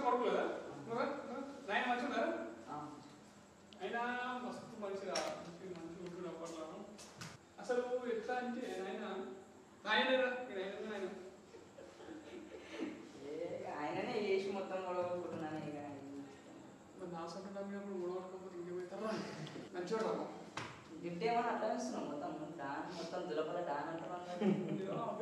కొడుకు కదా నువ్వా? నువ్వా? నాయన మంచిగా ఉన్నారా అయినా మస్తు మంచిగా మంచి మంచిగా ఉంటున్నాడు అప్పట్లో అసలు ఎట్లా అంటే నాయన నాయన నాయన నాయన ఆయననే చేసి మొత్తం గొడవకుంటున్నాను ఇక మరి నా సొంత నమ్మినప్పుడు గొడవకపోతే ఇంకేమవుతారా మంచివాడు అమ్మ గిఫ్ట్ ఏమన్నా అట్లా ఇస్తున్నాం మొత్తం డాన్ మొత్తం దులపల డాన్ అంటున్నాను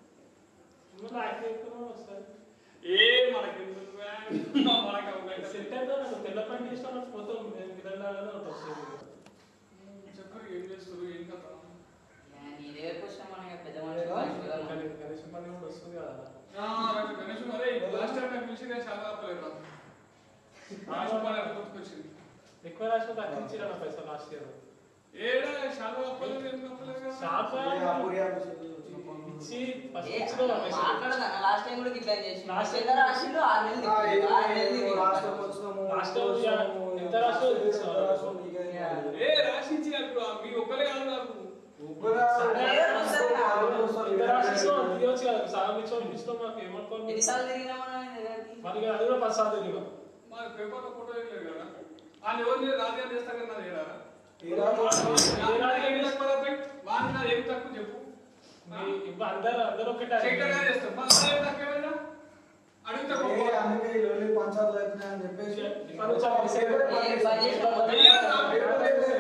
ఏ మనకి మనకి ఒక సెట్ అయితే నాకు తెల్ల పని చేసిన మొత్తం విధంగానే ఉంటుంది చెప్పరు ఏం చేస్తారు ఏం కథ నీ దగ్గరకు వచ్చినామని ఇక పెద్ద మనిషి కనీసం పని కూడా వస్తుంది కదా ఆ, రైట్ గణేష్ అరే లాస్ట్ టైం నాకు పిలిచి నేను చాలా ఆపలేదు లాస్ట్ పని అప్పుడు గుర్తుకొచ్చింది ఎక్కువ రాసిన తక్కువ ఇచ్చిన నా పైసలు లాస్ట్ ఇయర్ ఏడా చాలా ఆపలేదు ఎందుకు ఆపలేదు కదా? షాప్ అప్పుడు ఇచ్చి ఫస్ట్ ఏ, ఇచ్చిన నా పైసలు మాట్లాడదా లాస్ట్ టైం కూడా ఇట్లా చేసి Last ఎంత రాసిండు ఆరు నెలలు తిప్పిండు. ఆరు నెలలు తిప్పిండు. Last time యా- ఎంత రాసో తెలుసు. ఏ రాసించి అప్పుడు మీ ఒక్కరే కాదు నాకు ఎంత రాసిస్తావు అంత ఇవ్వచ్చు కదా సగం ఇచ్చావు ఇష్టం మాకు ఏమనుకోను ఎన్నిసార్లు తిరిగినా మనం ఆయన దగ్గరికి? మరి ఇక అది కూడా పది సార్లు తిరిగా మా పేపర్లో ఫోటో వేయలేదు కదా ఆయన ఎవరిని రాజకీయం చేస్తా కదా నాది ఏడారా వాడిని నాది ఏం తక్కువ చెప్పు ఇప్పుడు అందరు అందరూ ఒకటే శంకర్ గారు చేస్తాం మా నాది ఏం తక్కువ ఏమైనా అడిగితే గొప్ప. పంచాలు అవుతున్నాయని చెప్పేసి ఇప్పటి నుంచి ఆ మెసేజ్ ఏ పని చేసినా మొత్తం వెయ్యాలి నా పేపర్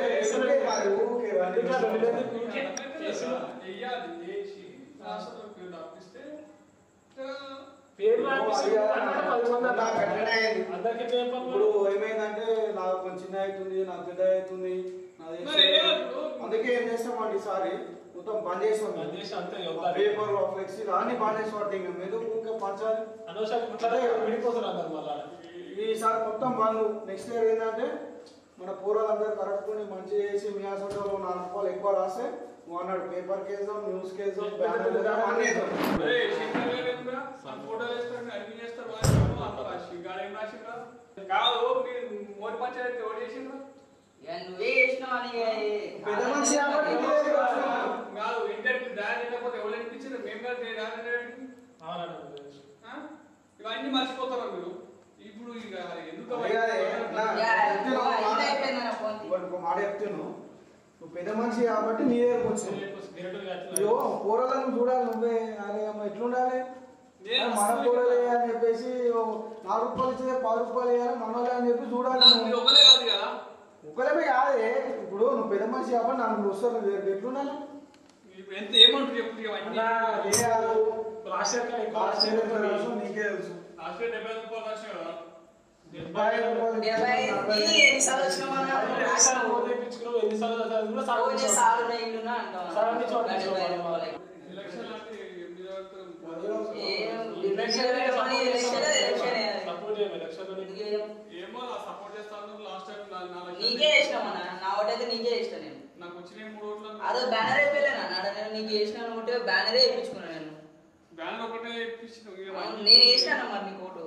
ఇంకా రెండు వేలు ఊరికే చేసి వెయ్యాలి వేసి రాష్ట్రంలో పేరు రాపిస్తే పేరు రాపిస్తే అందరూ పది మంది నాకు అన్నారు. అట్లనే అయింది. అందరికీ ఎట్లా చెప్పాలి ఇప్పుడు ఏమైందంటే నాకు కొంచెం చిన్న అవుతుంది నాకు పెద్ద అవుతుంది నాది మరి ఏ ఇప్పుడు? అందుకే ఏం చేస్తామండి ఈసారి మొత్తం బంద్ చేసాం బంద్ చేసి అంతే వద్దాలి. పేపర్ ఫ్లెక్సీ అన్ని బంద్ చేసి పడితే ఇంకా మీద ఇంకా పంచాలి అనవసరంగా ఇట్లా విడిపోతారు అందరు మళ్ళా ఈసారి మొత్తం బంద్ నెక్స్ట్ ఇయర్ ఏంటంటే మన పూర్వాలందరూ కరెక్ట్కొని మంచి చేసి మీ హాస్పిటల్లో నాలుగు రూపాయలు ఎక్కువ రాస్తే అన్నాడు పేపర్ కేసాం న్యూస్ కేసాం బ్యానర్ వేసాం, అన్నీ వేసాం అరే శంకర్ గారు ఎందుకురా? ఆ ఫోటోలు వేస్తారు అన్ని చేస్తారు వాళ్ళు అంత రాసి గాడు ఏం రాసిండ్రా కాదు మీరు మోటి పంచాయతీ ఎవరు చేసిండ్రు ఇక నువ్వే చేసినావు అని ఇక ఏ- పెద్ద మనిషి కాబట్టి నువ్వే చేసినావు. కాదు ఇంటర్వ్యూ డాన్స్ లేకపోతే ఎవరు అనిపించింది మేము కాదు డాన్స్ అవునండి ఇవన్నీ మర్చిపోతారు మీరు ఇప్పుడు ఇక ఎందుకు అదే అదే, నా- ఇక చెప్తున్నా నువ్వు ఒక మాట. ఇంత అయిపోయింది నా ఫోన్ తీ. ఒకటి ఒక మాట చెప్తున్నాను నువ్వు పెద్ద మనిషి కాబట్టి నీ దగ్గరకు వచ్చింది అయ్యో కూరలను చూడాలి నువ్వే అరే అమ్మ ఎట్లుండాలి నేను మన అసలు కూరలే అని చెప్పేసి ఓ నాలుగు రూపాయలు ఇచ్చే పది రూపాయలు వేయాలి మనోళ్ళే అని చెప్పి చూడాలి మీరు నువ్వు. ఒకలే కాదు కదా ఒకరేమే కాదే ఇప్పుడు నువ్వు పెద్ద మనిషి కాబట్టి నలుగురు వస్తారు నీ దగ్గరికి ఎట్లుండాలి ఇప్పుడు ఎంత ఏమంటారు చెప్పు ఇవన్నీ అదే కాదు. లాస్ట్ ఇయర్ కన్నా ఎక్కువ లాస్ట్ ఇయర్ ఎంత రాసావు నీకే తెలుసు లాస్ట్ ఇయర్ డెబ్బై ఐదు రూపాయలు రాసిన కదా డెబ్బై ఐదు రూపాయలు డెబ్బై ఐదుకి ఎన్నిసార్లు వచ్చినావు అన్నా? ఎన్నిసార్లు పోతే ఇప్పించుకున్నావు, ఎన్నిసార్లు చదివావు, కూడా సాగు రోజు చేసావు. సార్లు నెయ్యిలున్నా అంటావు. సార్లు నుంచి వాడు డెబ్బై ఐదు తీసుకోవాలి. రూపాయలకి. ఎలక్షన్ అంటే ఎనిమిది వరకు ఏం ఎలక్షన్ పెట్టమని ఎలక్షన్ ఎలక్షన్ సపోర్ట్ చేయము, ఎలక్షన్లో ఎందుకు నీకు చేయడం? ఏమో నా సపోర్ట్ చేస్తాను లాస్ట్ టైం నా నా లక్షలు నీకే ఇష్టం అన్న నా ఓటైతే నీకే ఇష్టం నేను నాకు వచ్చిన మూడు ఓట్లు అదో బ్యానర్ అయిపోయలేనా నాడ నేను నీకు వేసిన ఓటు బ్యానరే వేయించుకున్నాను నేను బ్యానర్ ఒకటే ఇప్పించిన అవును, నేను వేసినాను మరి నీకు ఓటు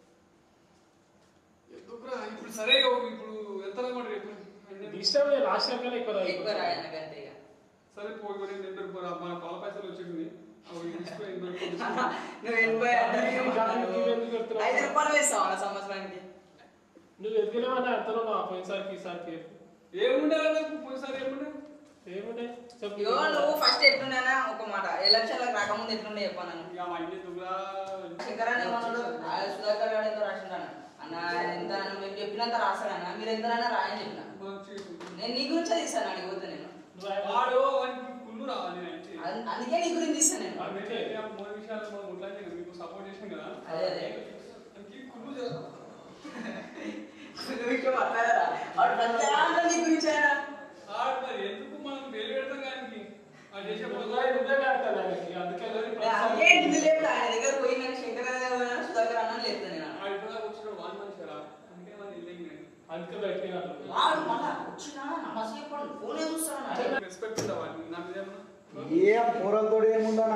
ఎందుకురా ఇప్పుడు సరే ఇప్పుడు ఎంత మాట రేపు ఇష్టం లాస్ట్ ఇయర్ కన్నా ఎక్కువ ఎక్కువ రాయి. రాయనకంటే ఇక సరే పోయి కూడా నేను ఎంటర్ పోరా మన పాల పైసలు వచ్చింది అవి తీసుకొని ఎంటర్ పోయి నువ్వు ఎనభై అంటే ఇంకా నీకు ఇవి ఎందుకు పెడుతున్నావు? ఐదు రూపాయలు వేస్తావు అన్న సంవత్సరానికి నువ్వు ఎదిగినావన్నా ఎంతలో మా పోయినసారికి ఈసారికి ఏముండే నాకు పోయినసారి ఏముండే ఏముండే చెప్పు ఇగో నువ్వు ఫస్ట్ ఎట్లుండేనా ఒక మాట ఎలక్షన్లకు రాకముందు ఎట్లుండే చెప్పాను ఇక అవన్నీ దుగ్గా శంకరాన్ని ఏమన్నాడు ఆ సుధాకర్ గారు ఎంతో రాసిండాను అన్న ఆయన ఎంత మేము చెప్పినంత రాస్తాడన్న మీరు ఎంతనైనా రాయని చెప్పిన నేను నీ గురించే తీస్తాను అడిగిపోతే నేను నువ్వు ఆయన- వాడు వానికి కుళ్ళు రావాలి నేను అంటే. అన్- అందుకే నీ గురించి తీస్తాను నేను అందుకే ఆ మూడు విషయాలు మనం ముట్లాంటి మీకు సపోర్ట్ చేసాం కదా అదే, అదే. దానికి కుళ్ళు చేస్తాం కుళ్ళు విషయం మాట్లాడరా వాడు ప్రతి దాంట్లో నీ గురించి ఆయన ఆడు మరి ఎందుకు మనం వేలు పెడతాం కానీ వాడు చేసే నువ్వు పనులు నువ్వే కడతావు ఆయనకి. అందుకే అందరికీ అందుకే ప్రతిసారి- నిన్ను లేపుతా ఆయన దగ్గర పోయి నేను శంకర సుధాకర్ అన్న లేపుతాను నేను ఆడు ఇప్పుడు దాకా వచ్చిన వాన్ మనిషిరా అందుకే మన ఇల్లు అందుకే బయటికి రావట్లేదు. వాడు మళ్ళా వచ్చినా నమస్తే చెప్పండి ఫోనే చూస్తాను రెస్పెక్ట్ ఉందా వాడిని నా మీద ఏమన్నా? ఏ పూరలతో ఏముందనా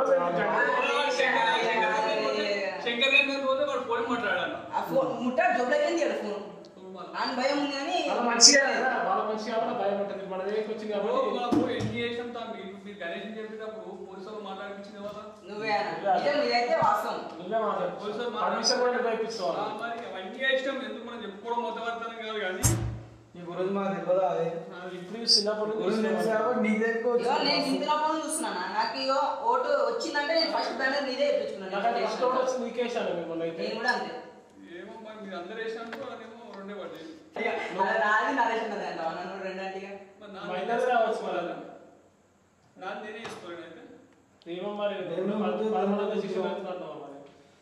శంకర్ గారి మీద పోతే వాడు ఫోన్ మాట్లాడాలి ఆ ఫోన్ ముట్టాడు జబ్బులకి తీయడు ఫోన్ నాన్న భయం ఉంది కానీ వాళ్ళ మంచిగా కదా, వాళ్ళ మంచిగా కూడా భయం ఉంటుంది మన దగ్గరికి వచ్చింది కాబట్టి మాకు ఎన్ని చేసాం తా మీరు మీరు గణేష్ చెప్పేటప్పుడు పోలీసు వాళ్ళు మాట్లాడిపించింది కదా నువ్వే అన్న నిజం ఇదైతే వాస్తవం నువ్వే పోలీసులు పర్మిషన్ కూడా తెప్పించుకోవాలి ఆ, మరి అవన్నీ ఇష్టం ఎందుకు మనం చెప్పుకోవడం మొదలవుతాను కాదు కానీ నీ గురించి మాకు తెలియదా అది? ఇప్పుడు చిన్నప్పటి నుంచి గురించి తెలుసు కాబట్టి నీకు ఇగో నేను తెలుసుకోవచ్చు. ఇంతలో చూస్తున్నాను నాకు ఇగో ఓటు వచ్చిందంటే నేను ఫస్ట్ బ్యానర్ నీదే నాకు అది ఇప్పించుకున్నాను ఫస్ట్ ఒకటి వచ్చి నీకేసాను మిమ్మల్ని అయితే నేను కూడా అంతే ఏమో మరి మీరు అందరు వేసినట్టు అదేమో రెండే పడ్డాయి అది రాది నరేష్ ఉన్నది అంట నన్ను రెండంటిగా మరి మా నాది ఇద్దరిది రావచ్చు మరి అది. నాది నేనే వేసుకోలేను అయితే ఏమో మరి ఏమో పదమూడు ముందు పదమూడు ముందు శిక్షణ అంటున్నావు మరి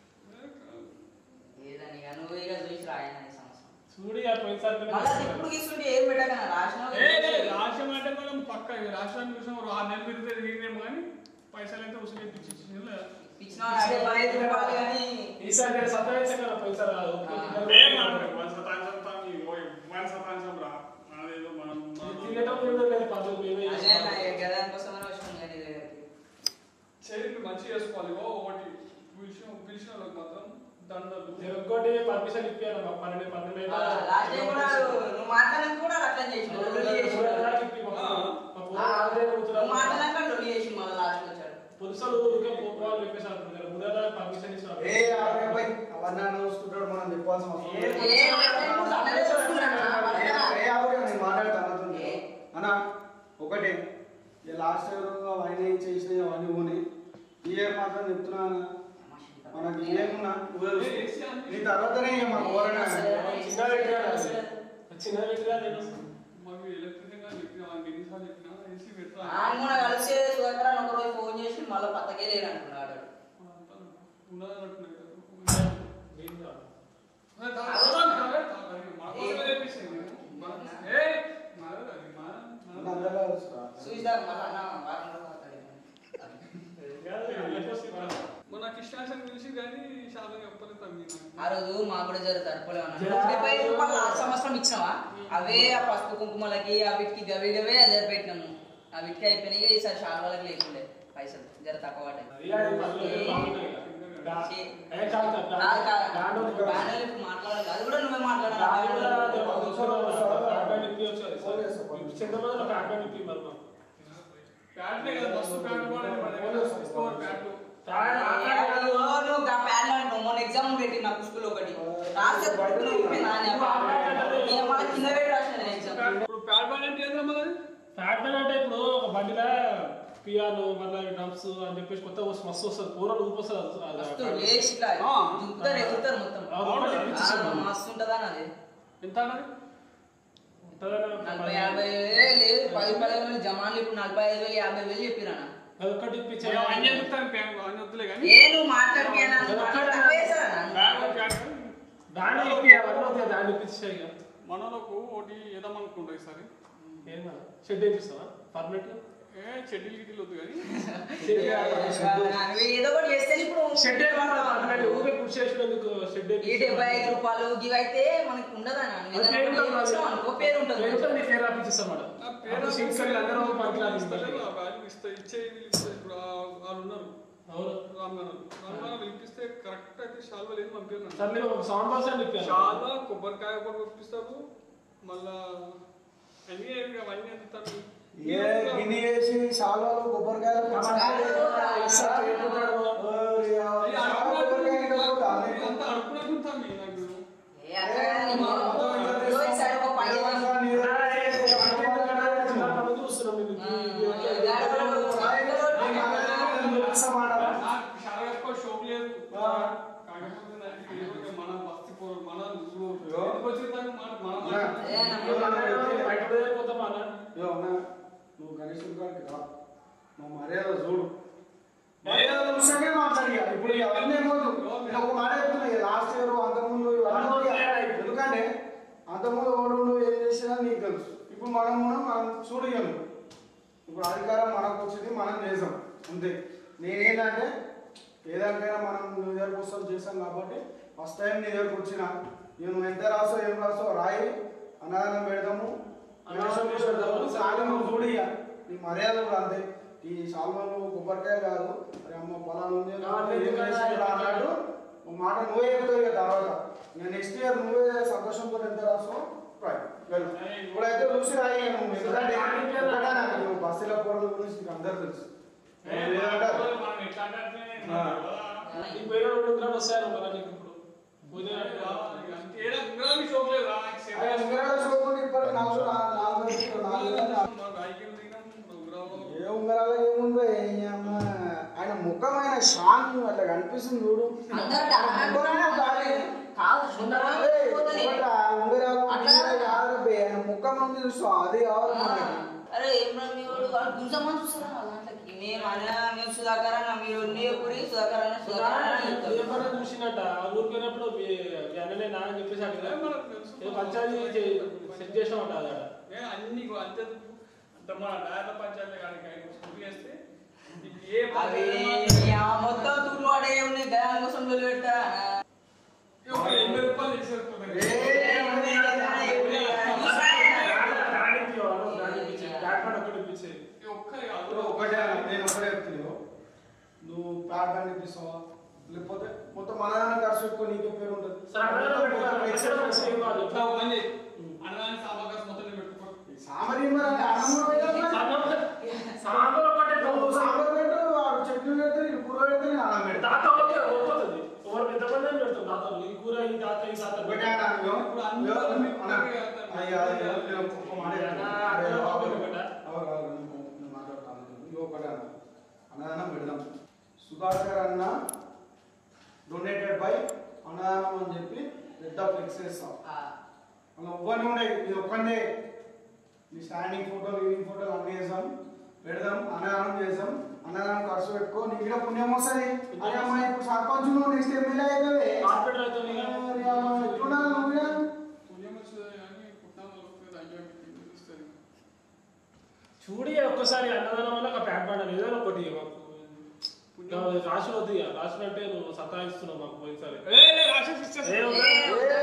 ఏదని ఇక నువ్వు ఇక చూసి రాయన ఈ సంవత్సరం చూడు ఇక పోయినసారి మళ్ళీ అది ఇప్పుడు తీసుకుంటే ఏం పెట్టక రాసిన ఏ, ఏ, రాష్ట్రం అంటే మనం పక్క ఇక రాష్ట్రాన్ని చూసాం ఒక ఆరు నెలలు తిరిగితే తిరిగినేమో కానీ పైసలు అయితే వసూలు చేయించి ఇచ్చిన వాడు అదే పదహైదు రూపాయలు కానీ ఈసారి నేను సతాయించే కదా పోయినసారి కాదు తినేటప్పుడు కూడా లేదు పద్ధతి మేమే అదే చేస్తాం. నా ఇక దానికోసమనే వచ్చినాం కానీ నీ దగ్గరికి చైర్లు మంచిగా చేసుకోవాలి ఓ ఒకటి పిలిచిన పిలిచిన వాళ్ళకి మాత్రం దండలు నేను ఇంకోటి పర్మిషన్ ఇప్పాను మా పన్నెండు పన్నెండు అయితే లాస్ట్ టైం కూడా నువ్వు మాట్లాడక కూడా అట్లా చేసిన లొల్లి చేసిన నువ్వు మాట్లాడక లొల్లి చేసి మళ్ళీ లాస్ట్ వచ్చాడు పురుషులు ఊరికే పోవాలి చెప్పేసి అంటున్నారు ముందర పర్మిషన్ ఇస్తారు ఏ ఆగే పోయి, అవన్నీ అన్న చూసుకుంటాడు మనం చెప్పాల్సిన అవసరం లేదు. ఏ మాట్లాడినా కూడా అన్నదే చూస్తున్నాడు ఏ ఆగే నేను మాట్లాడతాను అన్నతో. అన్న ఒకటి ఈ లాస్ట్ ఇయర్ అవన్నీ చేసినాయి అవన్నీ ఊని ఈ ఇయర్ మాత్రం చెప్తున్నా అన్న. మనకి ఏమున్నా నువ్వే చూసుకో. నీ తర్వాతనే ఇక మాకు ఎవరైనా చిన్న వ్యక్తిగా చిన్న వ్యక్తిగా నేను మాకు ఎలక్ట్రిక్ గా చెప్పిన వాళ్ళకి ఎన్నిసార్లు చెప్పినా ఏసీ పెట్టరా ఆయన కూడా కలిసి సుధాకర్ ఒక రోజు ఫోన్ చేసి మళ్ళీ పత్తకే లేరు అంటున్నాడు ఉన్నదన్నట్టున్నాయి కదా. నేను కాదు. అదే తా- తాగడానికి తాగ- తాగడానికి. మా కోసమే తెప్పించింది నేను. మన- ఏయ్, మాది అది, మా- మన మా- అందరిలో తెలుసురా. చూసిదా మళ్ళీ అన్న వారం రోజులు అవుతాడు. కాదు, వెళ్ళిపోతే మనం. మొన్న కృష్ణాశని పిలిచి కానీ శాతం చెప్పలేదు తమ్మి నాకు. ఆ రోజు మాకు కూడా జర తడుపులే డెబ్బై ఐదు రూపాయలు లాస్ట్ సంవత్సరం ఇచ్చినావా అవే ఆ పసుపు కుంకుమలకి ఆ వీటికి గవి గవే జర పెట్టినాము ఆ వీటికి అయిపోయినాయి ఈసారి శాలువాలకి లేకుండే పైసలు జర తక్కువ పడ్డాయి. అది అది పర్లేదు, బాగుంటాయి కదా. దా- చే- ఏ కాదు, కాదు, కాదు, కాదు. దాంట్లో ఒక- బ్యానర్లు ఇప్పుడు మాట్లాడాలి అది కూడా నువ్వే దాంట్లో కూడా మాట్లాడాలి అదే ఒక కూర్చొని ఒక కాంటాక్ట్ ఇప్పి వచ్చేది. ఫోన్ చేస్తా, ఫోన్ చేస్తా. చింతమందిలో కాంటాక్ట్ ఇప్పి మరి మాకు. ప్యాంట్లే కదా ఫస్ట్ ప్యాంట్ కూడా మన దగ్గర తీసుకోవాలి ప్యాంటు. తాడు ఆకారం ఓ, నువ్వు గా ప్యాన్ అంటావు మొన్న ఎగ్జామ్ పెట్టి నాకు స్కూల్ ఒకటి రాస్తే పుట్టుకుని వెళ్ళిపోయింది నాన్న. నేను మళ్ళీ కింద పెట్టి రాసిన నేను ఎగ్జామ్ ఇప్పుడు ప్యాంట్ ప్యాంట్ అంటే ఏంటమ్మా అది? ఫ్యాట్ మ్యాన్ అంటే ఇప్పుడు ఒక బండిలో పియానో మళ్ళీ డ్రమ్స్ అని చెప్పేసి కొత్త వస్తు- మస్తు వస్తుంది పూరలు ఊపొస్తుంది అది- అది- మస్తు లేచి ఇట్లా ఆ. దుక్కుతారు ఎగురుతారు మొత్తం అది ఒకటి ఆ, ఇప్పించేసాను మనం. మస్తు ఉంటుందా అది ఎంత అన్నది? ఉంటుందన్న ఒక నలభై పది- యాభై వేలు లేదు పది పదిహేను వేలు జమాన్లు ఇప్పుడు నలభై ఐదు వేలు యాభై వేలు చెప్పిరానా అది ఒకటి ఇప్పించే ఏ, అన్నీ ఎందుకుతాను ప్యాంట్ అన్నీ వద్దులే కానీ ఏ నువ్వు మాట్లాడిపోయినా తక్కువ చేస్తారా ప్యాంట్ ప్యాంట్ దాన్ని ఇప్పి అవన్నీ వస్తాయి, దాన్ని ఇప్పించే ఇక మనలకు ఒకటి ఏదామనుకుంటా ఈసారి ఏం కాదు షెడ్ వేపిస్తావా పర్మనెంట్ ఏ చెడ్డీలు గిడ్డీలు వద్దు కానీ నువ్వు ఏదో ఒకటి చేస్తే ఇప్పుడు షెడ్ పర్మనెంట్ ఊరికే పుష్ చేసినందుకు షెడ్ ఈ డెబ్బై ఐదు రూపాయలు ఇవి అయితే మనకి ఉండదా నాన్న? ఏదైనా ఒకటి ఇచ్చినావు అనుకో పేరు ఉంటుంది పేరు పేరు రాపించేస్తాం మేడం ఆ అప్పుడు సింకర్లు అందరూ ఒక పనికిరాదు ఇస్తలే, ఆ వాల్యూ ఇస్తా ఇచ్చే వీళ్ళు ఇస్తారు. ఇప్పుడు ఆ- వాళ్ళు ఉన్నారు అవును రామ్ గారు రామ్ గారు పిలిపిస్తే కరెక్ట్ అయితే షాల్వా లేదు పంపించాను సర్లే ఒక సౌండ్ బాక్స్ అని చెప్పాను షాల్వా కొబ్బరికాయ కూడా పంపిస్తారు మళ్ళా అన్నీ అవన్నీ ఎందుతారు ఏ గిన్నె వేసి శాలువాలు కొబ్బరికాయలు ఓరి ఆ శాలువా కొబ్బరికాయలు కదా, అదే అంత అడుపునట్టుంటాం నాకు ఏ అట్లా కాదు, నీకు రోజు ఈసారి ఒక పది మంది చిన్నప్పటి నుంచి చూస్తున్నాం ఇది. ఇది ఓకే. నాకు చాలా ఎక్కువ షోక్ లేదు కాకపోతే నాకు ఏదో మన బస్తి పో మన ఎందుకు వచ్చిందాక మన మన ఏ నా ఇప్పుడు మనం బయట పోయి పోతామా అన్న? నువ్వు గణేశుడి గారికి రా నువ్వు మర్యాద చూడు మర్యాద చూసాకే మాట్లాడి ఇప్పుడు అవన్నీ ఏమవుతు నేను ఒక మాట చెప్తున్నా లాస్ట్ ఇయర్ అంతకుముందు ఇవన్నీ కూడా ఎందుకంటే అంతకుముందు ఓడు ఏం చేసినా నీకు తెలుసు ఇప్పుడు మనం కూడా మనం చూడగలం ఇప్పుడు అధికారం మనకు వచ్చింది మనం చేసాం అంతే నేనేంటంటే ఏదానికైనా మనం నీ దగ్గరకు వస్తాం చేస్తాం కాబట్టి ఫస్ట్ టైం నీ దగ్గరకు వచ్చిన నేను నువ్వు ఎంత రాసో ఏం రాసో రాయి అన్నదానం పెడతాము అన్నదానం చేసి పెడతాము సాయం నువ్వు చూడు ఇక నీ మర్యాద కూడా అంతే ఈ సాల్వలు కొబ్బరికాయ కాదు అరే అమ్మ పొలాలు ఉంది అవన్నీ ఏం ఎందుకన్నా చేసిరా అన్నట్టు ఒక మాట నువ్వే చెప్తావు ఇక తర్వాత ఇక నెక్స్ట్ ఇయర్ నువ్వే సంతోషంతో ఎంత రాసో రాయి వెళ్ళు ఇప్పుడైతే చూసి రాయి ఇక నువ్వు ఎందుకంటే ఒకటే నాకు నువ్వు బస్సుల పొరల గురించి నీకు అందరు తెలుసు ఏ, లేదంటారు మనం ఎట్లా అంటే ఈ పోయిన రెండు గ్రాములు ఉంగరాలు వస్తాయని ఒక నీకు ఇప్పుడు పోయిన అంటే ఏడా ఉంగరాలు షోక్ లేదు రా నాకు సేవ ఆయన ఉంగరాల షోకు ఇప్పటికి నాలుగు నాలుగు నాలుగు వేలు, నాలుగు వేలు. మా బైకింగ్ దిగినాం ఉంగరాలు ఏ ఉంగరాలు ఏముందో ఏం అమ్మ. ఆయన ముఖం ఆయన షాన్ అట్లా కనిపిస్తుంది చూడు అందరూ డా- గాలి. కాదు సుందరం ఏయ్, పోతుంది. ఒకటా, ఉంగరాలు అట్లా ఉంగరాలు కాదు బే. ఆయన ముఖం నుండి చూస్తాం అది కావాలి మనకి అరే ఏం రా మీ వాడు వాడు గుంజమని చూస్తారా నా దాంట్లోకి మేము అన్న మేము సుధాకర్ అన్న మీరు నీ ఊరి సుధాకర్ అన్న సుధాకర్ అన్న అని చెప్తారు. పేపర్ చూసినట్ట ఊరికి పోయినప్పుడు మీ మీ అన్ననే నా అని చెప్పేసి అడిగిన మనకు తెలుసు. ఏదో పంచాయతీ చే- సెట్ చేసామంట అక్కడ ఏ అన్ని గో- అంతే అంత మన డైరెక్ట్ పంచాయతీ కాడికి ఆయన స్కూల్ చేస్తే నీకు ఏ అవి పంచాయతీ ఆ మొత్తం తూర్లు వాడే ఉన్నాయి దాని కోసం వదిలి పెడతా ఒక ఎనభై రూపాయలు తీసేసుకుంటారు. ఈ ఒక్కరి కాదు. ఇప్పుడు ఒకటే నేను ఒకటే చెప్తున్నాను నువ్వు ప్యాడ్ బ్యాండ్ ఇప్పిస్తావా లేకపోతే మొత్తం మన దాన్ని ఖర్చు ఎక్కువ నీకే పేరు ఉంటుంది సరే, అన్నదానం పెట్టుకో. ఎక్సర్సైజ్ ఏం కాదు. ఇట్లా ఒక పని చేయి. అన్నదాన్ని సామాగ్రి మొత్తం నేను పెట్టుకో. సామరి మరి అన్నం కూడా పెట్టాలి. సాంబార్ ఒకటే నువ్వు సాంబార్ పెట్టు వాడు చట్నీ పెడతాడు ఇది కూర పెడతాడు నేను అన్నం పెడతాను తాత ఓకే ఒప్పుతుంది ఎవరు పెద్ద మంది అని పెడతాం తాతలు ఈ కూర ఈ తాత ఈ తాత ఒకటే అన్నాను. ఇప్పుడు అందరూ ఇగో, అన్న, ఒకటే వెళ్తారు. అయ్యా, అయ్యా, నేను ఒక్క మాట చెప్తాను. అన్న, అందరూ ఒకటే ఒకటే. అవరు, అవరు, నేను- నేను మాట్లాడతాను. ఇగో ఒకటే అన్న. అన్నదానం పెడదాం సుధాకర్ అన్న డొనేటెడ్ బై అన్నదానం అని చెప్పి పెద్ద ఫ్లెక్స్ వేస్తాం అలా ఒవ్వని ఉండే ఇది ఒక్కనే మీ స్టాండింగ్ ఫోటోలు ఈవినింగ్ ఫోటోలు అన్నీ వేసాం పెడదాం అన్నదానం చేసాం అన్నదానం ఖర్చు పెట్టుకో నీకు కూడా పుణ్యం వస్తుంది అరే అమ్మా ఇప్పుడు సర్పంచ్ నువ్వు నెక్స్ట్ ఎమ్మెల్యే అవుతావే హాస్పిటల్ అయితే నీకు అరే అమ్మా, ఎట్లున్నావు నువ్వు కూడా? పుణ్యం వచ్చింది కానీ పుట్టిన వాళ్ళకి అయ్యో ఇది చూస్తుంది. చూడి ఒక్కసారి అన్నదానం వల్ల ఒక ప్యాక్ పండాలి ఏదైనా ఒకటి మాకు రాసులు వద్దు ఇక రాసులు అంటే నువ్వు సతాయిస్తున్నావు మాకు పోయినసారి ఏ, లే, రాక్షసి ఇచ్చేస్తా. ఏ, వద్దు.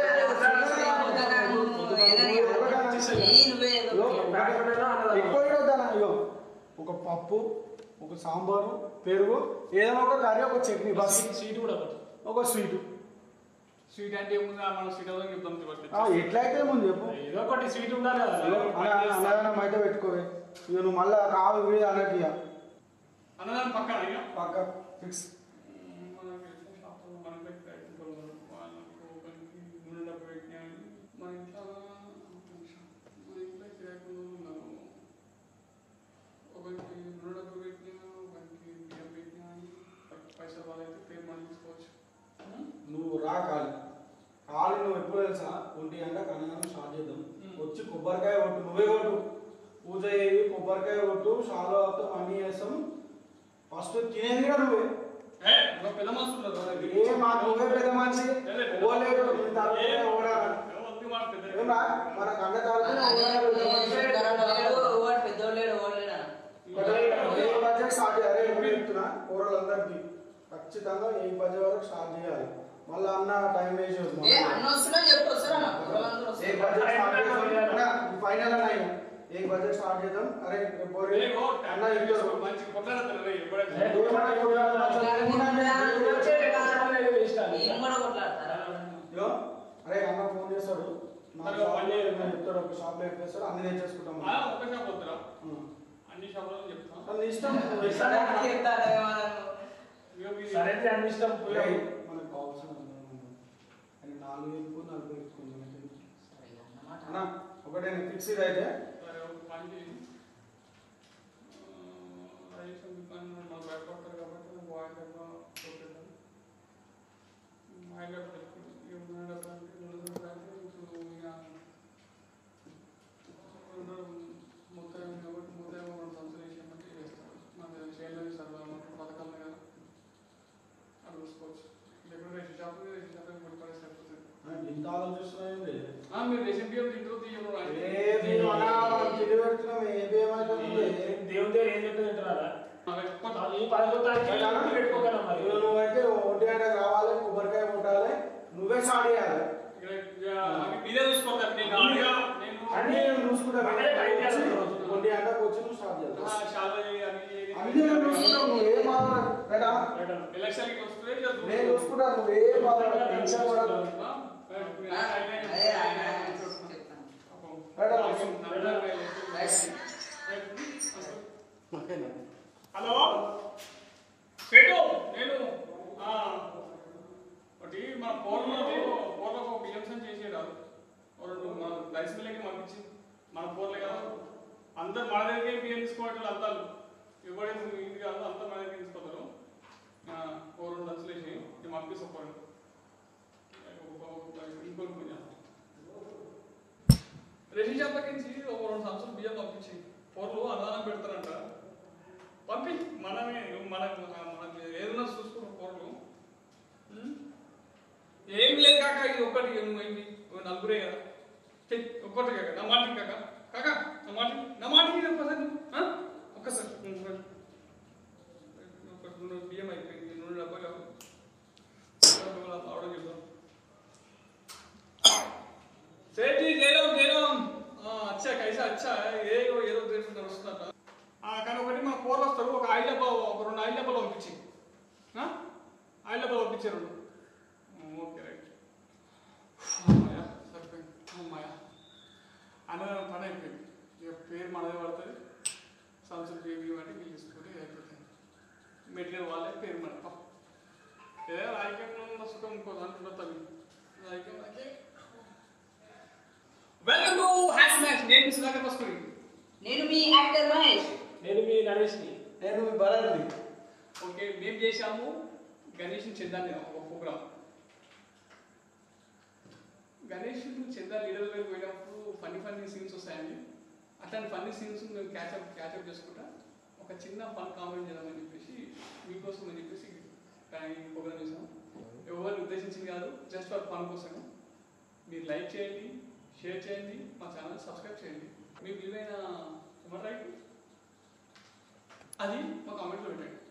ఇగో, ప్యాక్ పండాలా అన్నదానం ఎక్కువ ఇవ్వద్దన్న, ఇగో ఒక పప్పు ఒక సాంబారు పెరుగు ఏదైనా ఒక కర్రీ ఒక చట్నీ బస్ సీట్ సీట్ కూడా ఒకటి. ఒక స్వీట్ స్వీట్ అంటే ఏముంది ఆ మనం స్వీట్ అవుతుంది చెప్తాం చూడండి. ఎట్లయితే ముందు చెప్పు ఏదో ఒకటి స్వీట్ ఉండాలి కదా ఇగో, అన్న- అన్నదానం అయితే పెట్టుకోవే ఇక నువ్వు మళ్ళా కావు ఇవి అనకి ఇక. అన్నదాని పక్కన ఇక. పక్క ఫిక్స్ ఉమ్, మనకి ఎట్లా షాపులో మనకి పెట్టే ఐటెంలు ఉన్నారు. వాళ్ళకు ఒకరికి నూనె డబ్బు పెట్టినాయి. మన ఇంట్లో మన ఇంట్లో కిరాయిలు ఉన్నారు. ఒకరికి నూనె డబ్బు పెట్టినా ఒకరికి బియ్యం పెట్టినా పైసలు వాళ్ళైతే పేరు మనం తీసుకోవచ్చు ఉమ్, నువ్వు రా కాలి కాలి నువ్వు ఎప్పుడు తెలుసా ఒంటి గంట కన్నదానం స్టార్ట్ చేద్దాం వచ్చి కొబ్బరికాయ కొట్టు నువ్వే కొట్టు పూజ చేయి కొబ్బరికాయ కొట్టు షాలో వస్తాం అన్నీ చేస్తాం ఫస్ట్ తినేది కూడా నువ్వే ఏ, ఒక పెద్ద మనుషులు ఉన్నారు వాళ్ళ దగ్గర. ఏ మాకు నువ్వే పెద్ద మనిషి ఏ, లే, పెద్ద ఓలేడు నీ ఏ, తరపునే ఓడాలి. ఏ, వద్దు మాట పెద్ద ఏం రా మన కన్న తరపునే ఓడాలి పెద్ద మనిషి. వాడు పెద్దోళ్ళేడు ఓడలేడా ఏ బడ్జెట్ స్టార్ట్ చేయాలి ఎప్పుడు చెప్తున్నా కూరలందరికీ ఖచ్చితంగా ఏ బడ్జెట్ వరకు స్టార్ట్ చేయాలి మళ్ళీ అన్న టైం వేస్ట్ అవుతుంది ఏ అన్న వస్తున్నా చెప్పు వస్తారా నా పిల్లలందరూ एक వస్తారు बजट स्टार्ट చేద్దాం అన్న ఫైనల్ అన్న ఇక. एक బడ్జెట్ స్టార్ట్ చేద్దాం అరే పోరి ఏగో, అన్న ఇల్లు మంచి కొట్లాడతారు రే, ఎప్పుడైతే. ఏ, ఏమన్నా ఇప్పుడు వచ్చే కార్యక్రమాలు ఏదో వేస్ట్ అది. ఏం కూడా కొట్లాడతారా ఇగో, అరే అన్న ఫోన్ చేస్తాడు నా మరి షాప్ పని లో చేయదు. ఏమైనా చెప్తాడు ఒక షాప్ లో చెప్పేస్తాడు అన్ని తెచ్చేసుకుంటాం ఆ, ఒక షాప్ వద్దురా ఉం. అన్ని షాపులలో చెప్తాం అది నీ ఇష్టం నువ్వు సరే. ఇష్టం. ఇక మీరు- సరే అయితే అన్ని ఇష్టం పోయి ఏయ్, మనకు కావాల్సిన అది నాలుగు ఎక్కువ నలుగు ఎక్కువ అన్న ఒకటే ఫిక్స్ ఇది అయితే సరే, ఒక పని చేయి. ఆ, రేషన్ దుకాణం మాకు భయపడతారు కాబట్టి నాకు వాయిదా కొట్టేద్దాం. వాయిదా కొట్టి, ఇక ఉన్న డబ్బులు అంటే రెండు రోజులు అయితే ఇప్పుడు ఇక రెండు మొత్తం ఏమి కాబట్టి మొత్తం ఏమో రెండు సంవత్సరాలు వేసేయమంటే చేస్తారు మన చేయాలని సార్ పథకాలు కదా అది చూసుకోవచ్చు లేకపోతే రేషన్ షాప్ రేషన్ షాప్ ముడి పరిస్థితి అయిపోతుంది ఇంత ఆలోచిస్తున్నాయండి ఆ, మీరు రేషన్ బియ్యం తింటూ తీయరు ఏ మీరు అన్న మనం తిరిగి పెడుతున్నాం ఏ బియ్యం అయితే ఉంది? దేవుని దగ్గర ఏం చెప్తే తింటారా ఈ పదకొండు తారీఖు పెట్టుకోగలం మరి ఇక నువ్వైతే ఒంటి గంట రావాలి కొబ్బరికాయ కొట్టాలి నువ్వే స్టార్ట్ చేయాలి మీరే చూసుకోవాలి నేను నాలుగుగా నేను అన్ని నేను చూసుకుంటా అదే టైం చేయాలి రోజు. ఒంటి గంటకు వచ్చి నువ్వు స్టార్ట్ ఆ, చేయాలి చాలా చేయి, అన్ని చేయి. అన్ని నేను చూసుకుంటావు నువ్వు ఏ బాధ రేటా ఎలక్షన్కి వస్తే ఇక చూసుకో. నేను చూసుకుంటా నువ్వు ఏ బాధ టెన్షన్ కూడా ఆ, మీరు ఆయన- అదే ఆయన చెప్తాను పాపం. రేటా హలో సేటు నేను ఆ, మన పోర్లో పోర్లో ఒక బియ్యం సంచి చేసి రాదు ఓ రెండు మన రైస్ మిల్లకి పంపించి మన పోర్లే కదా అందరు మన దగ్గర బియ్యం తీసుకోవట్లేదు అంతాలు ఎవడైతే ఇది కాదు అంతా మన దగ్గర తీసుకోతారు ఆ, ఓ రెండు దంచులు వేసి ఇది పంపిస్తాను ఇంకోటి పూజ రెడ్డి చెప్పకించి ఒక రెండు సంవత్సరాలు బియ్యం పంపించి పోర్లు అన్నదానం పెడతారంట పంపి మనమే మనకు మనకు ఏదైనా చూసుకున్న పోర్లు ఉం? ఏం లేదు కాక ఇది ఒక్కటి ఏంటి నలుగురే కదా చెయ్, ఒక్కటి కాక నా మాట కాక కాక నా మాట నా మాట మీద ఒక్కసారి నువ్వు, ఆ? ఒక్కసారి ఉం, ఒక్కటి. ఒక్కటి నూనె బియ్యం అయిపోయింది నూనె డబ్బా కాదు ఆర్డర్ చేద్దాం సేठी జయరామ్ జయరామ్ ఆ, అచ్చా కైసా అచ్చా ఏ ఏదో తెలుసుకుంటారు వస్తుందట ఆ, కానీ ఒకటి మన కూరలు వస్తారు ఒక ఆయిల్ డబ్బా ఒక రెండు ఆయిల్ డబ్బాలు పంపించి ఆ? ఆయిల్ డబ్బాలు పంపించారు రెండు ఉమ్, ఓకే రైట్ అమ్మాయ సరిపోయింది అమ్మాయ అన్నదానం పని అయిపోయింది ఇక పేరు మనదే పడుతుంది సంవత్సరం బేబీ అంటే వీళ్ళు తీసుకొని అయిపోతుంది మెటీరియల్ వాళ్ళే పేరు మన ఏ రాజకీయంలో ఉన్న సుఖం ఇంకో దాంట్లో ఉంటుంది రాజకీయం నాకే వెల్కమ్ టు హ్యాష్ మ్యాచ్ నేను సుధాకర్ పస్కూరి నేను మీ యాక్టర్ మహేష్ నేను మీ నరేష్ని నేను మీ భరత్ని ఓకే మేము చేశాము గణేష్ చందాన్ని ఒక ప్రోగ్రామ్ గణేష్ చందా లీడర్ దగ్గర పోయినప్పుడు ఫన్నీ ఫన్నీ సీన్స్ వస్తాయండి అట్లాంటి ఫన్నీ సీన్స్ మేము క్యాచప్ క్యాచప్ చేసుకుంటా ఒక చిన్న ఫన్ కామెంట్ చేద్దామని చెప్పేసి మీకోసం అని చెప్పేసి ఈ ప్రోగ్రామ్ చేసాం ఎవరిని ఉద్దేశించింది కాదు జస్ట్ ఫర్ ఫన్ కోసం మీరు లైక్ చేయండి షేర్ చేయండి మా ఛానల్ సబ్స్క్రైబ్ చేయండి మీ విలువైన ఏమంటారు అది మా కామెంట్లో పెట్టండి